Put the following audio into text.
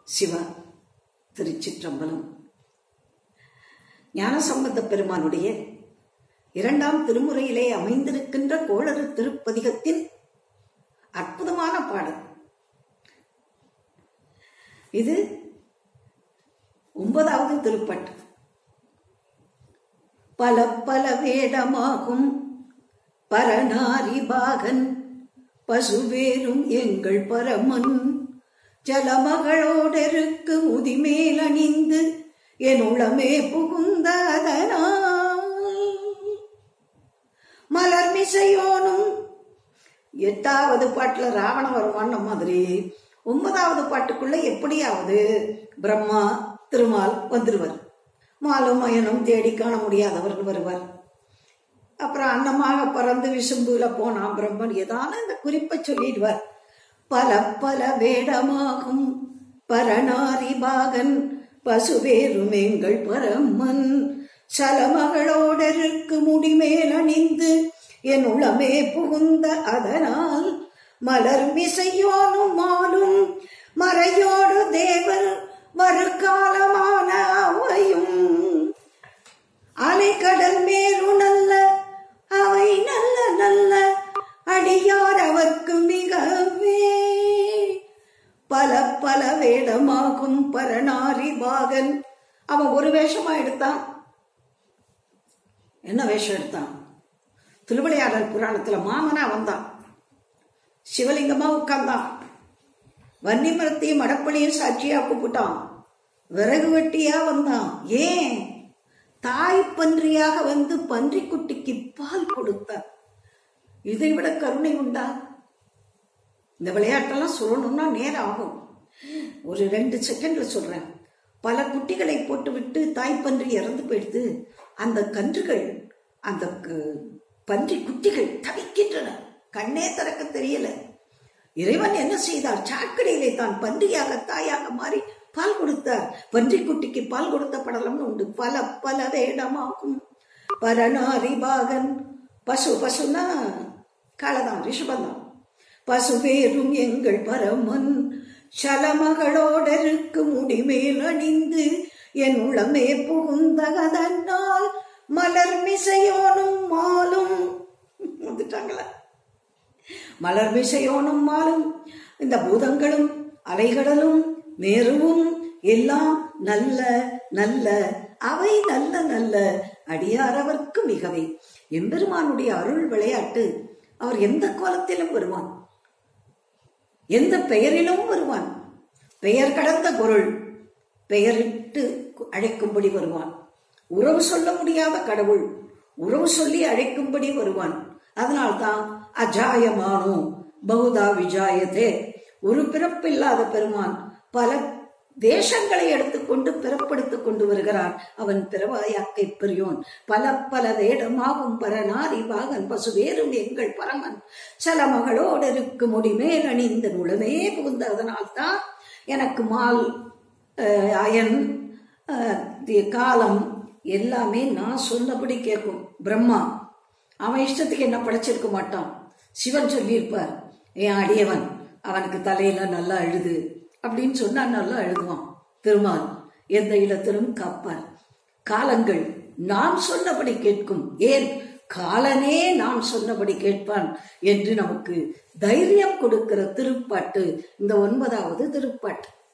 சிவா திருச்சிற்றம்பலம் ஞானசம்பந்த பெருமானுடைய இரண்டாம் திருமுறையிலே அமைந்திருக்கின்ற கோளறு திருப்பதிகத்தின் அற்புதமான பாடல் இது ஒன்பதாவது திருப்பட்டு பல பல வேடமாகும் பரநாரி பாகன் பசுவேரும் எங்கள் பரமன் ஜலமகளோடெருக்கு முதிமேல் அணிந்து என் உளமே புகுந்த அதனால் மலர் மிசையோனும் எட்டாவது பாட்டுல ராவண வருவான் மாதிரி ஒன்பதாவது பாட்டுக்குள்ள எப்படியாவது பிரம்மா திருமால் வந்துருவர் மாலும் மயனும் தேடி காண முடியாதவர்கள் வருவார் அப்புறம் அன்னமாக பறந்து விசும்புல போனான் பிரம்மன் ஏதான இந்த குறிப்பை சொல்லிடுவார் பல பல வேடமாகும் பரநாரி பாகன் பசுவேரும் எங்கள் பரமன் சலமகளோடருக்கு முடிமேல் அணிந்து என் உளமே புகுந்த அதனால் மலர் மிசையோனும் மாலும் மறையோடு தேவர் வருகாலமான அவையும் அலைக்கடல் மேலு நல்ல அவை நல்ல நல்ல அடியார் அவர்க்கு மிகவே பல பல வேடமாகும் பரணாரி பாகன் அவன் ஒரு வேஷமா எடுத்தான் என்ன வேஷம் எடுத்தான் திருவிளையாடல் புராணத்துல மாமனா வந்தான் சிவலிங்கமா உட்கார்ந்தான் வன்னி மரத்தையும் மடப்பள்ளியும் சாட்சியா கூப்பிட்டான் விறகு வெட்டியா வந்தான் ஏன் தாய் பன்றியாக வந்து பன்றி குட்டிக்கு பால் கொடுத்தார் இதை விட கருணை உண்டா இந்த விளையாட்டெல்லாம் சொல்லணும்னா நேரம் ஆகும் ஒரு ரெண்டு செகண்ட்ல சொல்றேன் பல குட்டிகளை போட்டுவிட்டு தாய்ப்பன்றி இறந்து போயிடுது அந்த கன்றுகள் அந்த க- பன்றி குட்டிகள் தவிக்கின்றன கண்ணே திறக்க தெரியல இறைவன் என்ன செய்தார் சாக்கடையிலே தான் பன்றியாக தாயாக மாறி பால் கொடுத்தார் பன்றி குட்டிக்கு பால் கொடுத்த படலம்னு உண்டு பல பல வேடமாகும் பரநாரி பாகன் பசு பசுனா காலதான் ரிஷபந்தான் பசுவேரும் எங்கள் பரமன் சலமகளோடருக்கு முடிமேல் அணிந்து என் உளமே புகுந்தகதனால் மலர் மிசையோனும் மாலும் வந்துட்டாங்களா மலர் மிசையோனும் மாலும் இந்த பூதங்களும் அலைகடலும் மேருவும் எல்லாம் நல்ல நல்ல அவை நல்ல நல்ல அடியாரவர்க்கு மிகவே எம்பெருமானுடைய அருள் விளையாட்டு அவர் எந்த கோலத்திலும் வருவான் எந்த பெயரிலும் வருவான் பெயர் கடந்த பொருள் பெயரிட்டு அழைக்கும்படி வருவான் உறவு சொல்ல முடியாத கடவுள் உறவு சொல்லி அழைக்கும்படி வருவான் அதனால்தான் அஜாயமானோ பகுதா விஜாயதே ஒரு பிறப்பில்லாத பெருமான் பல தேசங்களை எடுத்துக்கொண்டு பிறப்படுத்திக் கொண்டு வருகிறான் அவன் பிறவாயாக்கை பெரியோன் பல பல வேடமாகும் பரநாரி பாகன் பசுவேரும் எங்கள் பரமன் சில மகளோடு இருக்கு முடிமேல் அணிந்த நுழவே புகுந்த அதனால்தான் எனக்கு மால் அஹ், அயன் அஹ், தி- காலம் எல்லாமே நான் சொன்னபடி கேட்கும் பிரம்மா அவன் இஷ்டத்துக்கு என்ன படைச்சிருக்க மாட்டான் சிவன் சொல்லியிருப்பார் என் அடியவன் அவனுக்கு தலையில நல்லா அழுது அப்படின்னு சொன்னா நல்லா அழுதுவான் திருமால் எந்த இடத்திலும் காப்பார் காலங்கள் நாம் சொன்னபடி கேட்கும் ஏன் காலனே நாம் சொன்னபடி கேட்பான் என்று நமக்கு தைரியம் கொடுக்கிற திருப்பாட்டு இந்த ஒன்பதாவது திருப்பாட்டு